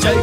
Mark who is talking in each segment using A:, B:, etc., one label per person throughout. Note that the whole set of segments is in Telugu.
A: జై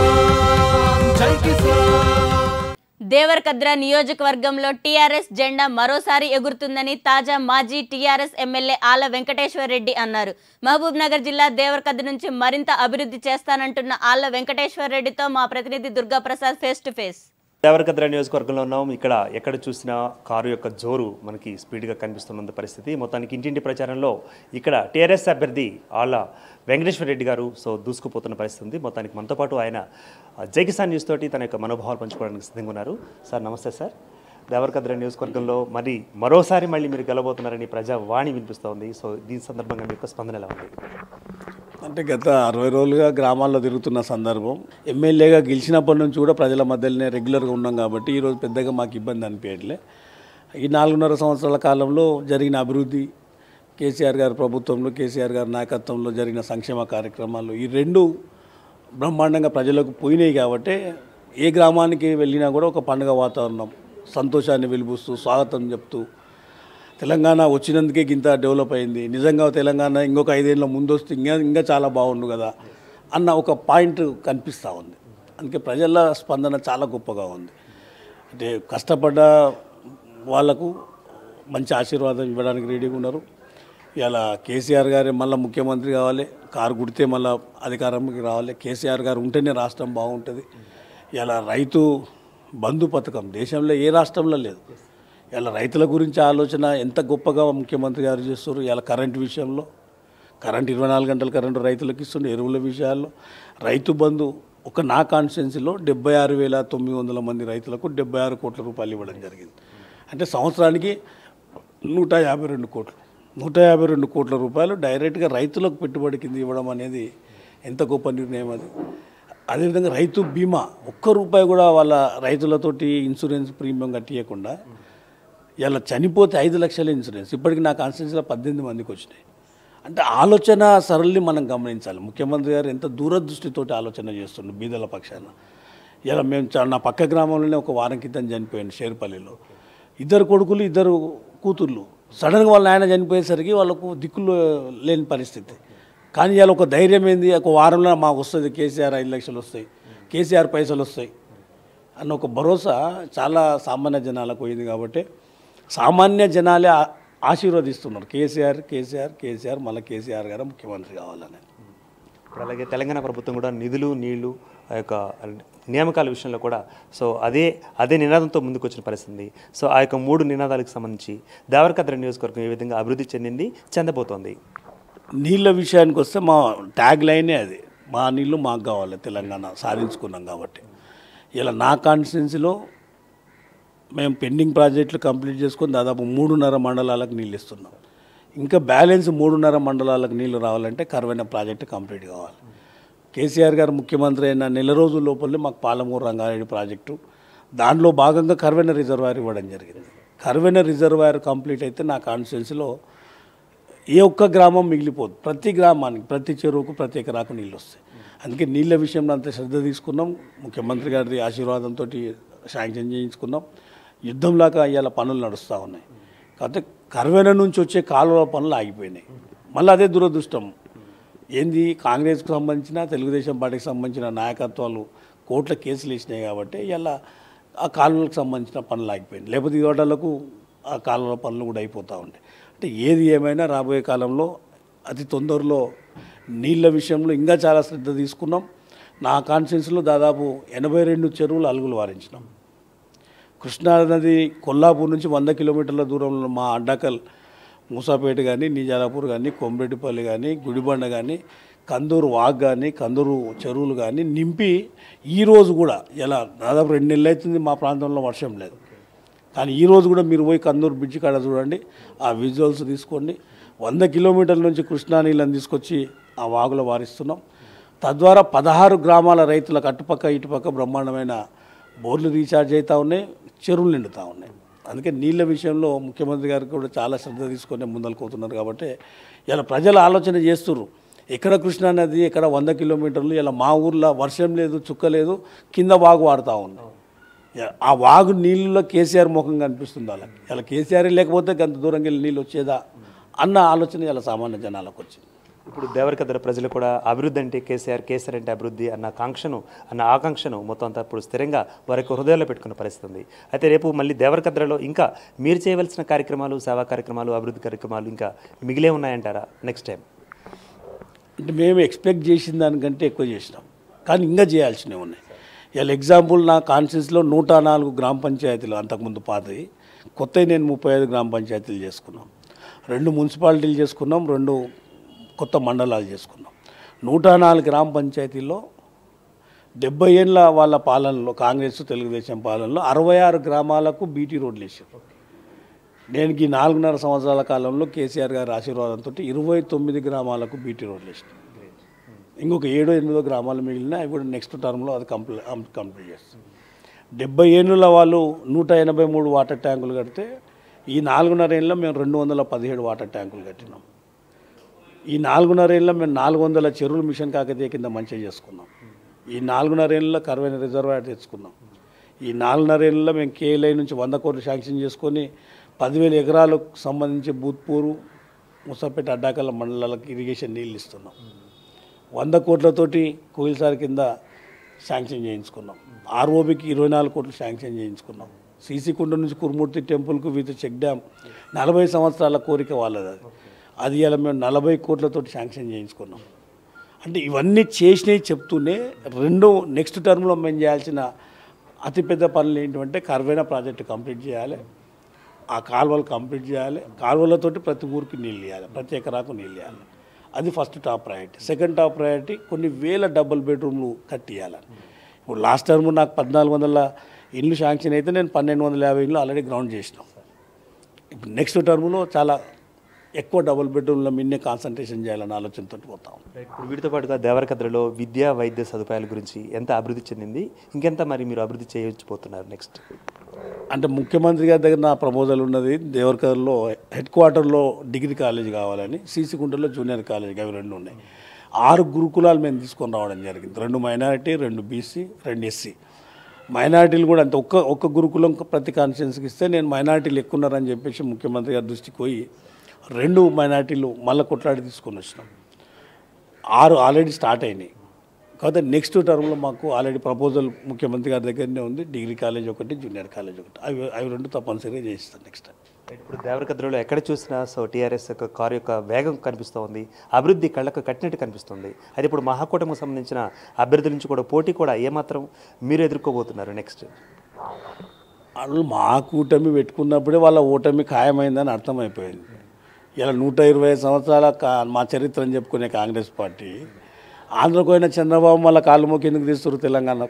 A: కిసాన్ జై కిసాన్
B: దేవరకద్ర నియోజకవర్గంలో టీఆర్ఎస్ జెండా మరోసారి ఎగురుతుందని తాజా మాజీ టీఆర్ఎస్ ఎమ్మెల్యే ఆల వెంకటేశ్వర్ రెడ్డి అన్నారు మహబూబ్ నగర్ జిల్లా దేవరకద్ర నుంచి మరింత అభివృద్ధి చేస్తానంటున్న ఆళ్ల వెంకటేశ్వర్ రెడ్డితో మా ప్రతినిధి Durga Prasad face to face
C: Devarakadra నియోజకవర్గంలో ఉన్నాం ఇక్కడ ఎక్కడ చూసినా కారు యొక్క జోరు మనకి స్పీడ్గా కనిపిస్తున్న పరిస్థితి మొత్తానికి ఇంటింటి ప్రచారంలో ఇక్కడ టీఆర్ఎస్ అభ్యర్థి ఆళ్ళ వెంకటేశ్వర రెడ్డి గారు సో దూసుకుపోతున్న పరిస్థితి ఉంది మొత్తానికి మనతో పాటు ఆయన ఆ, జై కిసాన్ న్యూస్ తోటి తన యొక్క మనోభావాలు పంచుకోవడానికి సిద్ధంగా ఉన్నారు సార్ నమస్తే సార్ దేవరకద్ర నియోజకవర్గంలో మరి మరోసారి మళ్ళీ మీరు గెలబోతున్నారని ప్రజావాణి వినిపిస్తోంది సో దీని సందర్భంగా మీ యొక్క స్పందన ఎలా ఉంది
D: అంటే గత అరవై రోజులుగా గ్రామాల్లో తిరుగుతున్న సందర్భం ఎమ్మెల్యేగా గెలిచినప్పటి నుంచి కూడా ప్రజల మధ్యలోనే రెగ్యులర్గా ఉన్నాం కాబట్టి ఈరోజు పెద్దగా మాకు ఇబ్బంది అనిపించట్లే ఈ నాలుగున్నర సంవత్సరాల కాలంలో జరిగిన అభివృద్ధి కేసీఆర్ గారి ప్రభుత్వంలో కేసీఆర్ గారి నాయకత్వంలో జరిగిన సంక్షేమ కార్యక్రమాలు ఈ రెండు బ్రహ్మాండంగా ప్రజలకు పోయినాయి కాబట్టి ఏ గ్రామానికి వెళ్ళినా కూడా ఒక పండుగ వాతావరణం సంతోషాన్ని వెలిబుస్తూ స్వాగతం చెప్తూ తెలంగాణ వచ్చినందుకే ఇంత డెవలప్ అయింది నిజంగా తెలంగాణ ఇంకొక ఐదేళ్ళ ముందు వస్తే ఇంకా ఇంకా చాలా బాగుండు కదా అన్న ఒక పాయింట్ కనిపిస్తూ ఉంది అందుకే ప్రజల స్పందన చాలా గొప్పగా ఉంది అంటే కష్టపడ్డ వాళ్ళకు మంచి ఆశీర్వాదం ఇవ్వడానికి రెడీగా ఉన్నారు ఇలా కేసీఆర్ గారే మళ్ళీ ముఖ్యమంత్రి కావాలి కారు గుడితే మళ్ళీ అధికారంకి రావాలి కేసీఆర్ గారు ఉంటేనే రాష్ట్రం బాగుంటుంది ఇలా రైతు బంధు పథకం దేశంలో ఏ రాష్ట్రంలో లేదు ఇలా రైతుల గురించి ఆలోచన ఎంత గొప్పగా ముఖ్యమంత్రి గారు చేస్తారు ఇలా కరెంటు విషయంలో కరెంట్ ఇరవై నాలుగు గంటల కరెంటు రైతులకు ఇస్తుండే ఎరువుల విషయాల్లో రైతు బంధు ఒక నా కాన్స్టిట్యున్సీలో డెబ్బై ఆరు వేల తొమ్మిది వందల మంది రైతులకు డెబ్బై ఆరు కోట్ల రూపాయలు ఇవ్వడం జరిగింది అంటే సంవత్సరానికి నూట యాభై రెండు కోట్లు నూట యాభై రెండు కోట్ల రూపాయలు డైరెక్ట్గా రైతులకు పెట్టుబడి కింద ఇవ్వడం అనేది ఎంత గొప్ప నిర్ణయం అది అదేవిధంగా రైతు బీమా ఒక్క రూపాయి కూడా వాళ్ళ రైతులతోటి ఇన్సూరెన్స్ ప్రీమియం కట్టియకుండా ఇలా చనిపోతే ఐదు లక్షల ఇన్సూరెన్స్ ఇప్పటికి నా కాన్స్టిట్యూన్సీలో పద్దెనిమిది మందికి వచ్చినాయి అంటే ఆలోచన సరళి మనం గమనించాలి ముఖ్యమంత్రి గారు ఎంత దూరదృష్టితోటి ఆలోచన చేస్తుండ్రు బీదల పక్షాన ఇలా మేము చా- నా పక్క గ్రామంలోనే ఒక వారం క్రితం చనిపోయాను షేర్పల్లిలో ఇద్దరు కొడుకులు ఇద్దరు కూతుర్లు సడన్గా వాళ్ళ ఆయన చనిపోయేసరికి వాళ్ళకు దిక్కులు లేని పరిస్థితి కానీ ఇవాళ ఒక ధైర్యం ఏంది ఒక వారంలో మాకు వస్తుంది కేసీఆర్ ఐదు లక్షలు వస్తాయి కేసీఆర్ పైసలు వస్తాయి అన్న ఒక భరోసా చాలా సామాన్య జనాలకు పోయింది కాబట్టి సామాన్య జనాలే ఆ- ఆశీర్వదిస్తున్నారు కేసీఆర్ కేసీఆర్ కేసీఆర్ మళ్ళీ కేసీఆర్ గారు ముఖ్యమంత్రి కావాలని
C: ఇప్పుడు అలాగే తెలంగాణ ప్రభుత్వం కూడా నిధులు నీళ్లు ఆ యొక్క నియామకాల విషయంలో కూడా సో అదే అదే నినాదంతో ముందుకు వచ్చిన పరిస్థితి ఉంది. సో ఆ యొక్క మూడు నినాదాలకు సంబంధించి దేవరకద్ర నియోజకవర్గం ఏ విధంగా అభివృద్ధి చెందింది చెందబోతోంది
D: నీళ్ళ విషయానికి వస్తే మా ట్యాగ్ లైనే అది మా నీళ్ళు మాకు కావాలి తెలంగాణ సాధించుకున్నాం కాబట్టి ఇలా నా కాన్స్టిట్యున్సీలో మేము పెండింగ్ ప్రాజెక్టులు కంప్లీట్ చేసుకొని దాదాపు మూడున్నర మండలాలకు నీళ్ళు ఇస్తున్నాం ఇంకా బ్యాలెన్స్ మూడున్నర మండలాలకు నీళ్లు రావాలంటే కరువైన ప్రాజెక్టు కంప్లీట్ కావాలి కేసీఆర్ గారు ముఖ్యమంత్రి అయిన నెల రోజుల లోపలే మాకు పాలమూరు రంగారెడ్డి ప్రాజెక్టు దానిలో భాగంగా కరువైన రిజర్వాయర్ ఇవ్వడం జరిగింది కరువైన రిజర్వాయర్ కంప్లీట్ అయితే నా కాన్స్టిట్యున్సీలో ఏ ఒక్క గ్రామం మిగిలిపోదు ప్రతి గ్రామానికి ప్రతి చెరువుకు ప్రతి ఎకరాకు నీళ్ళు వస్తాయి అందుకే నీళ్ళ విషయంలో అంత శ్రద్ధ తీసుకున్నాం ముఖ్యమంత్రి గారి ఆశీర్వాదంతో శాంక్షన్ చేయించుకున్నాం యుద్ధంలాగా ఇవాళ పనులు నడుస్తూ ఉన్నాయి కాకపోతే కరువైన నుంచి వచ్చే కాలువల పనులు ఆగిపోయినాయి మళ్ళీ అదే దురదృష్టం ఏంది కాంగ్రెస్కి సంబంధించిన తెలుగుదేశం పార్టీకి సంబంధించిన నాయకత్వాలు కోర్టుల కేసులు వేసినాయి కాబట్టి ఇలా ఆ కాలువలకు సంబంధించిన పనులు ఆగిపోయింది లేకపోతే ఇవాళకు ఆ కాలువల పనులు కూడా అయిపోతూ ఉంటాయి అంటే ఏది ఏమైనా రాబోయే కాలంలో అతి తొందరలో నీళ్ళ విషయంలో ఇంకా చాలా శ్రద్ధ తీసుకున్నాం నా కాన్స్టిట్యున్సీలో దాదాపు ఎనభై రెండు చెరువులు అలుగులు వారించినాం కృష్ణానది కొల్లాపూర్ నుంచి వంద కిలోమీటర్ల దూరంలో మా అడ్డకల్ మూసాపేట కానీ నిజాలాపూర్ కానీ కొమరెడ్డిపల్లి కానీ గుడిబండ కానీ కందూరు వాగ్ కానీ కందూరు చెరువులు కానీ నింపి ఈరోజు కూడా ఇలా దాదాపు రెండు నెలలు అవుతుంది మా ప్రాంతంలో వర్షం లేదు కానీ ఈరోజు కూడా మీరు పోయి కందూరు బ్రిడ్జి కాడ చూడండి ఆ విజువల్స్ తీసుకోండి వంద కిలోమీటర్ల నుంచి కృష్ణా నీళ్ళని తీసుకొచ్చి ఆ వాగులో వారిస్తున్నాం తద్వారా పదహారు గ్రామాల రైతులకు అటుపక్క ఇటుపక్క బ్రహ్మాండమైన బోర్లు రీఛార్జ్ అవుతూ ఉన్నాయి చెరువులు నిండుతూ ఉన్నాయి అందుకే నీళ్ళ విషయంలో ముఖ్యమంత్రి గారికి కూడా చాలా శ్రద్ధ తీసుకొని ముందలుకోతున్నారు కాబట్టి ఇలా ప్రజలు ఆలోచన చేస్తున్నారు ఎక్కడ కృష్ణా నది ఎక్కడ వంద కిలోమీటర్లు ఇలా మా ఊర్లో వర్షం లేదు చుక్క లేదు కింద వాగు వాడుతూ ఉంది యా- ఆ వాగు నీళ్ళలో కేసీఆర్ ముఖం కనిపిస్తుంది వాళ్ళకి ఇలా కేసీఆర్ లేకపోతే గంత దూరంగా వెళ్ళి నీళ్ళు వచ్చేదా అన్న ఆలోచన ఇలా సామాన్య జనాలకు వచ్చింది
C: ఇప్పుడు దేవరకద్ర ప్రజలు కూడా అభివృద్ధి అంటే కేసీఆర్ కేసీఆర్ అంటే అభివృద్ధి అన్న కాంక్షను అన్న ఆకాంక్షను మొత్తం అంతా ఇప్పుడు స్థిరంగా వారి యొక్క హృదయాల్లో పెట్టుకున్న పరిస్థితి ఉంది అయితే రేపు మళ్ళీ దేవరకద్రలో ఇంకా మీరు చేయవలసిన కార్యక్రమాలు సేవా కార్యక్రమాలు అభివృద్ధి కార్యక్రమాలు ఇంకా మిగిలే ఉన్నాయంటారా నెక్స్ట్ టైం
D: అంటే మేము ఎక్స్పెక్ట్ చేసిన దానికంటే ఎక్కువ చేసినాం కానీ ఇంకా చేయాల్సినవి ఉన్నాయి ఇవాళ ఎగ్జాంపుల్ నా కాన్షియస్లో నూట నాలుగు గ్రామ పంచాయతీలు అంతకుముందు పాతవి కొత్తవి నేను ముప్పై ఐదు గ్రామ పంచాయతీలు చేసుకున్నాం రెండు మున్సిపాలిటీలు చేసుకున్నాం రెండు కొత్త మండలాలు చేసుకున్నాం నూట నాలుగు గ్రామ పంచాయతీల్లో డెబ్బై ఏళ్ళ వాళ్ళ పాలనలో కాంగ్రెస్ తెలుగుదేశం పాలనలో అరవై ఆరు గ్రామాలకు బీటీ రోడ్లు వేసారు నేను ఈ నాలుగున్నర సంవత్సరాల కాలంలో కేసీఆర్ గారి ఆశీర్వాదంతో ఇరవై తొమ్మిది గ్రామాలకు బీటీ రోడ్లు వేసినాం ఇంకొక ఏడో ఎనిమిదో గ్రామాలు మిగిలిన అవి కూడా నెక్స్ట్ టర్మ్లో అది కంప్లీట్ కంప్లీట్ చేస్తాం డెబ్బై ఏళ్ళ వాళ్ళు నూట ఎనభై మూడు వాటర్ ట్యాంకులు కడితే ఈ నాలుగున్నర ఏళ్ళలో మేము రెండు వందల పదిహేడు వాటర్ ట్యాంకులు కట్టినాం ఈ నాలుగున్నర ఏళ్ళలో మేము నాలుగు వందల చెరువులు మిషన్ కాకతీయ కింద మంచిగా చేసుకున్నాం ఈ నాలుగున్నర ఏళ్ళలో కరువైన రిజర్వాయర్ తెచ్చుకున్నాం ఈ నాలుగున్నర ఏళ్ళలో మేము కేఎల్ఐ నుంచి వంద కోట్లు శాంక్షన్ చేసుకొని పదివేల ఎకరాలకు సంబంధించి బూత్పూరు ముసాపేట అడ్డాకల మండలాలకు ఇరిగేషన్ నీళ్ళు ఇస్తున్నాం వంద కోట్లతోటి కోయిల్సారి కింద శాంక్షన్ చేయించుకున్నాం ఆర్ఓబికి ఇరవై నాలుగు కోట్లు శాంక్షన్ చేయించుకున్నాం సీసీ కుండ నుంచి కురుమూర్తి టెంపుల్కు విత్ చెక్ డ్యామ్ నలభై సంవత్సరాల కోరిక వాళ్ళది అది అది ఇలా మేము నలభై కోట్లతోటి శాంక్షన్ చేయించుకున్నాం అంటే ఇవన్నీ చేసినవి చెప్తూనే రెండో నెక్స్ట్ టర్మ్లో మేము చేయాల్సిన అతిపెద్ద పనులు ఏంటంటే కర్వేనా ప్రాజెక్టు కంప్లీట్ చేయాలి ఆ కాలువలు కంప్లీట్ చేయాలి కాలువలతోటి ప్రతి ఊరికి నీళ్ళు ఇవ్వాలి ప్రతి ఎకరాకు నీళ్ళు ఇవ్వాలి అది first top priority second top priority కొన్ని వేల డబుల్ బెడ్రూమ్లు కట్టియాలని ఇప్పుడు లాస్ట్ టర్మ్ నాకు పద్నాలుగు వందల ఇల్లు శాంక్షన్ అయితే నేను పన్నెండు వందల యాభై ఇల్లు ఆల్రెడీ గ్రౌండ్ చేసినాం ఇప్పుడు నెక్స్ట్ టర్మ్లో చాలా ఎక్కువ డబుల్ బెడ్రూమ్ల మీదనే కాన్సన్ట్రేషన్ చేయాలని ఆలోచనతో పోతాం
C: ఇప్పుడు వీటితో పాటుగా దేవరకద్రలో విద్యా వైద్య సదుపాయాల గురించి ఎంత అభివృద్ధి చెందింది ఇంకెంత మరి మీరు అభివృద్ధి చేయొచ్చిపోతున్నారు నెక్స్ట్
D: అంటే ముఖ్యమంత్రి గారి దగ్గర నా ప్రపోజల్ ఉన్నది దేవరకర్లో హెడ్ క్వార్టర్లో డిగ్రీ కాలేజ్ కావాలని సీసీకుంటలో జూనియర్ కాలేజ్ అవి రెండు ఉన్నాయి ఆరు గురుకులాలు మేము తీసుకొని రావడం జరిగింది రెండు మైనారిటీ రెండు బీసీ రెండు ఎస్సీ మైనారిటీలు కూడా అంత ఒక్క ఒక్క గురుకులం ప్రతి కాన్స్టిట్యున్సీకి ఇస్తే నేను మైనారిటీలు ఎక్కువ ఉన్నారని చెప్పేసి ముఖ్యమంత్రి గారి దృష్టికి పోయి రెండు మైనారిటీలు మళ్ళీ కొట్లాడి తీసుకొని వచ్చినాం ఆరు ఆల్రెడీ స్టార్ట్ అయినాయి కాకపోతే నెక్స్ట్ టర్మ్లో మాకు ఆల్రెడీ ప్రపోజల్ ముఖ్యమంత్రి గారి దగ్గరనే ఉంది డిగ్రీ కాలేజ్ ఒకటి జూనియర్ కాలేజ్ ఒకటి అవి అవి రెండు తప్పనిసరిగా చేయిస్తాను నెక్స్ట్ టైం
C: ఇప్పుడు దేవరకద్రలో ఎక్కడ చూసినా సో టీఆర్ఎస్ యొక్క కారు యొక్క వేగం కనిపిస్తూ ఉంది అభివృద్ధి కళ్ళకు కట్టినట్టు కనిపిస్తుంది అయితే ఇప్పుడు మహాకూటమికి సంబంధించిన అభ్యర్థుల నుంచి కూడా పోటీ కూడా ఏమాత్రం మీరు ఎదుర్కోబోతున్నారు నెక్స్ట్
D: వాళ్ళు మా కూటమి పెట్టుకున్నప్పుడే వాళ్ళ ఓటమి ఖాయమైందని అర్థమైపోయింది ఇలా నూట ఇరవై సంవత్సరాల కా మా చరిత్రని చెప్పుకునే కాంగ్రెస్ పార్టీ ఆంధ్రకు పోయిన చంద్రబాబు మళ్ళీ కాళ్ళు మొక్కి ఎందుకు తీస్తారు తెలంగాణ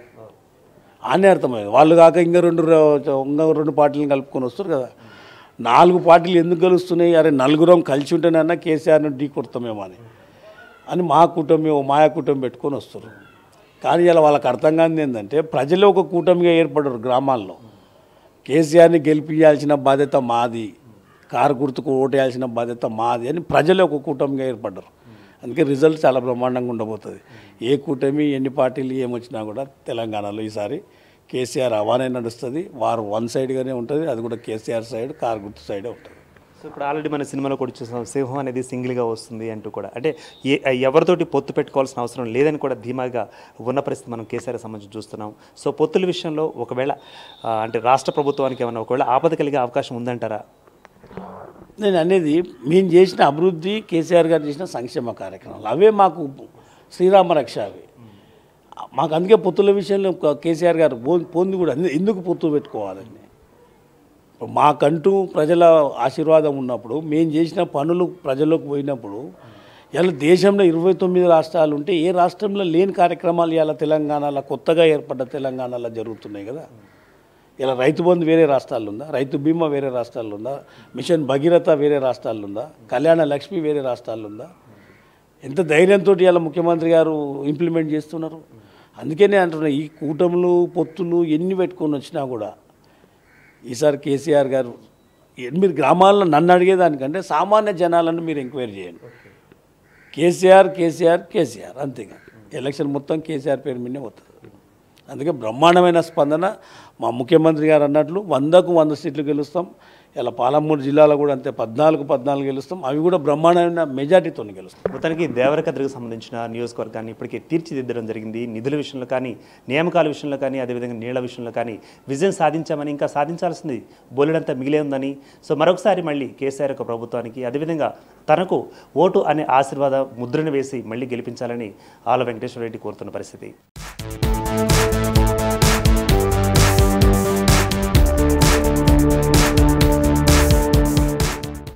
D: అని అర్థమైంది వాళ్ళు కాక ఇంకా రెండు ర- ఇంకా రెండు పార్టీలను కలుపుకొని వస్తారు కదా నాలుగు పార్టీలు ఎందుకు కలుస్తున్నాయి అరే నలుగురం కలిసి ఉంటేనన్నా కేసీఆర్ని ఢీ కొడతామేమో అని అని మా కూటమి ఓ మాయా కూటమి పెట్టుకొని వస్తారు కానీ ఇలా వాళ్ళకి అర్థం కానిది ఏంటంటే ప్రజలే ఒక కూటమిగా ఏర్పడరు గ్రామాల్లో కేసీఆర్ని గెలిపించాల్సిన బాధ్యత మాది కారు గుర్తుకు ఓటేయాల్సిన బాధ్యత మాది అని ప్రజలే ఒక కూటమిగా ఏర్పడ్డారు అందుకే రిజల్ట్ చాలా బ్రహ్మాండంగా ఉండబోతుంది ఏ కూటమి ఎన్ని పార్టీలు ఏమొచ్చినా కూడా తెలంగాణలో ఈసారి కేసీఆర్ అవానే నడుస్తుంది వారు వన్ సైడ్గానే ఉంటుంది అది కూడా కేసీఆర్ సైడ్ కారు గుర్తు సైడే ఉంటుంది
C: సో ఇప్పుడు ఆల్రెడీ మన సినిమాలో కూడా చూసాం సింహం అనేది సింగిల్గా వస్తుంది అంటూ కూడా అంటే ఏ ఎవరితోటి పొత్తు పెట్టుకోవాల్సిన అవసరం లేదని కూడా ధీమాగా ఉన్న పరిస్థితి మనం కేసీఆర్ సంబంధించి చూస్తున్నాం సో పొత్తుల విషయంలో ఒకవేళ ఆ, అంటే రాష్ట్ర ప్రభుత్వానికి ఏమైనా ఒకవేళ ఆపద కలిగే అవకాశం ఉందంటారా
D: నేను అనేది మేము చేసిన అభివృద్ధి కేసీఆర్ గారు చేసిన సంక్షేమ కార్యక్రమాలు అవే మాకు శ్రీరామ రక్ష అవి మాకు అందుకే పొత్తుల విషయంలో క- కేసీఆర్ గారు పో- పొంది కూడా ఎందు- ఎందుకు పొత్తు పెట్టుకోవాలని ఇప్పుడు మాకంటూ ప్రజల ఆశీర్వాదం ఉన్నప్పుడు మేము చేసిన పనులు ప్రజల్లోకి పోయినప్పుడు ఇలా దేశంలో ఇరవై తొమ్మిది రాష్ట్రాలు ఉంటే ఏ రాష్ట్రంలో లేని కార్యక్రమాలు ఇలా తెలంగాణలో కొత్తగా ఏర్పడ్డ తెలంగాణలో జరుగుతున్నాయి కదా ఇలా రైతు బంధు వేరే రాష్ట్రాల్లో ఉందా రైతు బీమా వేరే రాష్ట్రాల్లో ఉందా మిషన్ భగీరథ వేరే రాష్ట్రాల్లో ఉందా కళ్యాణ లక్ష్మి వేరే రాష్ట్రాల్లో ఉందా ఎంత ధైర్యంతో ఇలా ముఖ్యమంత్రి గారు ఇంప్లిమెంట్ చేస్తున్నారు అందుకనే అంటున్నా ఈ కూటములు పొత్తులు ఎన్ని పెట్టుకొని వచ్చినా కూడా ఈసారి కేసీఆర్ గారు ఎనిమిది గ్రామాల్లో నన్ను అడిగేదానికంటే సామాన్య జనాలను మీరు ఎంక్వైరీ చేయండి కేసీఆర్ కేసీఆర్ కేసీఆర్ అంతేగా ఎలక్షన్ మొత్తం కేసీఆర్ పేరు మీదనే వస్తుంది అందుకే బ్రహ్మాండమైన స్పందన మా ముఖ్యమంత్రి గారు అన్నట్లు వందకు వంద సీట్లు గెలుస్తాం ఇలా పాలమూరు జిల్లాలో కూడా అంతే పద్నాలుగు పద్నాలుగు గెలుస్తాం అవి కూడా బ్రహ్మాండమైన మెజార్టీతో గెలుస్తాం
C: మొత్తానికి దేవరకద్రకు సంబంధించిన నియోజకవర్గాన్ని ఇప్పటికే తీర్చిదిద్దడం జరిగింది నిధుల విషయంలో కానీ నియామకాల విషయంలో కానీ అదేవిధంగా నీళ్ల విషయంలో కానీ విజయం సాధించామని ఇంకా సాధించాల్సింది బోలెడంతా మిగిలే ఉందని సో మరొకసారి మళ్ళీ కేసీఆర్ యొక్క ప్రభుత్వానికి అదేవిధంగా తనకు ఓటు అనే ఆశీర్వాద ముద్రను వేసి మళ్ళీ గెలిపించాలని ఆల వెంకటేశ్వర రెడ్డి కోరుతున్న పరిస్థితి